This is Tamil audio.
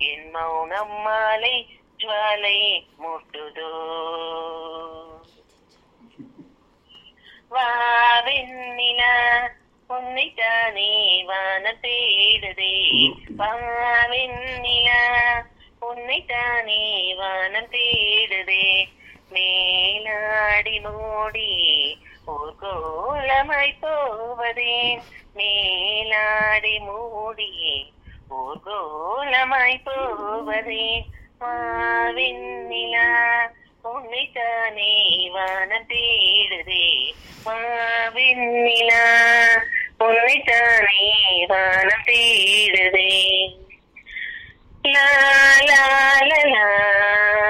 என் மௌனம் மாலை ஜுவாலை மூட்டுதோ வாவெண்ணிலா உன்னைத்தானே வான தேடுதே வாவெண்ணிலா உன்னைத்தானே வானம் தேடுதே மேலாடி மூடி ஓர் கோலமாய் போவதேன் மேலாடி மூடி ஓர் கோலமாய் போவதேன் மாவின்னிலா உன்னைத்தானே வானம் தேடுதே மாவின்னிலா உன்னைத்தானே வானம் தேடுதே